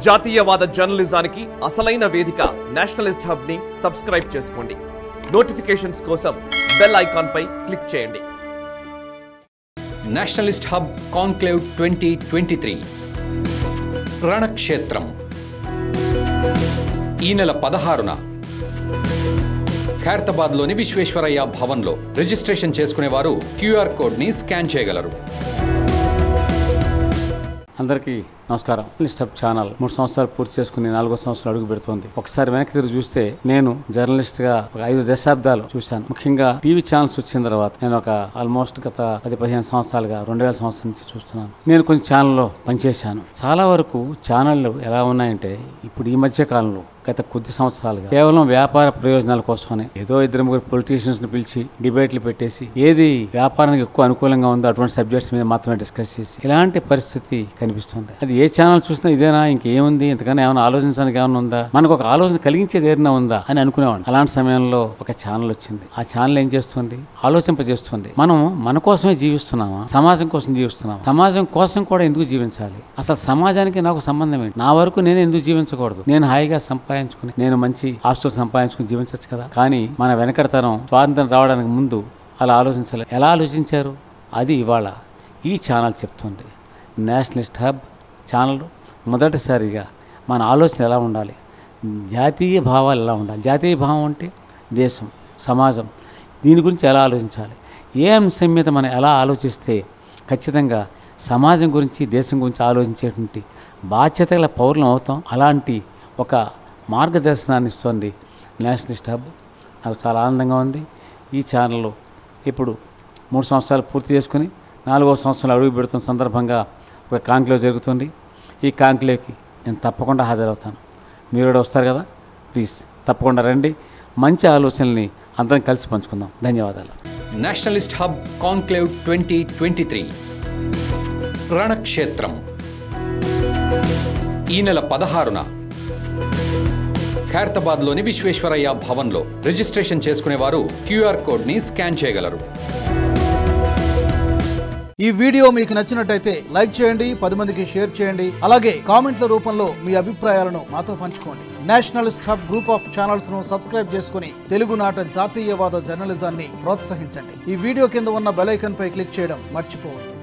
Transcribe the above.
జాతీయవాద జర్నలిజానికి అసలైన వేదిక నేషనలిస్ట్ హబ్ ని సబ్స్క్రైబ్ చేసుకోండి నోటిఫికేషన్స్ కోసం బెల్ ఐకాన్ పై క్లిక్ చేయండి nationalist hub conclave twenty twenty three రణక్షేత్రం ఈ నెల పదహారున ఖైరతాబాద్లోని విశ్వేశ్వరయ్య భవన్లో రిజిస్ట్రేషన్ చేసుకునేవారు క్యూఆర్ కోడ్ని స్కాన్ చేయగలరు అందరికీ నమస్కారం లిస్టప్ ఛానల్ మూడు సంవత్సరాలు పూర్తి చేసుకుని నాలుగో సంవత్సరం అడుగు పెడుతోంది ఒకసారి వెనక్కి తిరిగి చూస్తే నేను జర్నలిస్ట్ గా ఒక ఐదు దశాబ్దాలు చూశాను ముఖ్యంగా టీవీ ఛానల్స్ వచ్చిన తర్వాత నేను ఒక ఆల్మోస్ట్ గత పది పదిహేను సంవత్సరాలుగా రెండు వేల సంవత్సరం నుంచి చూస్తున్నాను నేను కొన్ని ఛానల్లో పనిచేశాను చాలా వరకు ఛానళ్ళు ఎలా ఉన్నాయంటే ఇప్పుడు ఈ మధ్య కాలంలో గత కొద్ది సంవత్సరాలుగా కేవలం వ్యాపార ప్రయోజనాల కోసమని ఏదో ఇద్దరు ముగ్గురు పొలిటీషియన్స్ ని పిలిచి డిబేట్లు పెట్టేసి ఏది వ్యాపారానికి ఎక్కువ అనుకూలంగా ఉందో అటువంటి సబ్జెక్ట్స్ మీద మాత్రమే డిస్కస్ చేసి ఇలాంటి పరిస్థితి కనిపిస్తుంది అది ఏ ఛానల్ చూసినా ఇదేనా ఇంకేముంది ఇంతకన్నా ఏమైనా ఆలోచించడానికి ఏమైనా ఉందా మనకు ఒక ఆలోచన కలిగించేది ఏదైనా ఉందా అని అనుకునేవాడిని అలాంటి సమయంలో ఒక ఛానల్ వచ్చింది ఆ ఛానల్ ఏం చేస్తుంది ఆలోచింపజేస్తుంది మనం మన కోసమే జీవిస్తున్నామా సమాజం కోసం జీవిస్తున్నామా సమాజం కోసం కూడా ఎందుకు జీవించాలి అసలు సమాజానికి నాకు సంబంధం ఏంటి నా వరకు నేను ఎందుకు జీవించకూడదు నేను హాయిగా సంపాదించుకుని నేను మంచి ఆస్తులు సంపాదించుకుని జీవించవచ్చు కదా కానీ మన వెనకడతరం స్వాతంత్రం రావడానికి ముందు అలా ఆలోచించాలి ఎలా ఆలోచించారు అది ఇవాళ ఈ ఛానల్ చెప్తుంది నేషనలిస్ట్ హబ్ ఛానల్ మొదటిసారిగా మన ఆలోచన ఎలా ఉండాలి జాతీయ భావాలు ఎలా ఉండాలి జాతీయ భావం అంటే దేశం సమాజం దీని గురించి ఎలా ఆలోచించాలి ఏ అంశం మీద మనం ఎలా ఆలోచిస్తే ఖచ్చితంగా సమాజం గురించి దేశం గురించి ఆలోచించేటువంటి బాధ్యత గల పౌరులం అవుతాం అలాంటి ఒక మార్గదర్శనాన్ని ఇస్తుంది నేషనలిస్ట్ హబ్ నాకు చాలా ఆనందంగా ఉంది ఈ ఛానల్లో ఇప్పుడు మూడు సంవత్సరాలు పూర్తి చేసుకుని నాలుగో సంవత్సరాలు అడుగు పెడుతున్న సందర్భంగా ఒక కాంక్లేవ్ జరుగుతుంది ఈ కాంక్లేవ్కి నేను తప్పకుండా హాజరవుతాను మీరు కూడా వస్తారు కదా ప్లీజ్ తప్పకుండా రండి మంచి ఆలోచనల్ని అందరం కలిసి పంచుకుందాం ధన్యవాదాలు nationalist hub conclave twenty twenty three రణక్షేత్రం ఈ నెల పదహారున ఖైరతాబాద్లోని విశ్వేశ్వరయ్య భవన్లో రిజిస్ట్రేషన్ చేసుకునేవారు క్యూఆర్ కోడ్ని స్కాన్ చేయగలరు ఈ వీడియో మీకు నచ్చినట్టయితే లైక్ చేయండి పది మందికి షేర్ చేయండి అలాగే కామెంట్ల రూపంలో మీ అభిప్రాయాలను మాతో పంచుకోండి nationalist hub group of channels ను సబ్స్క్రైబ్ చేసుకుని తెలుగునాట జాతీయవాద జర్నలిజాన్ని ప్రోత్సహించండి ఈ వీడియో కింద ఉన్న బెల్ ఐకాన్ పై క్లిక్ చేయడం మర్చిపోవద్దు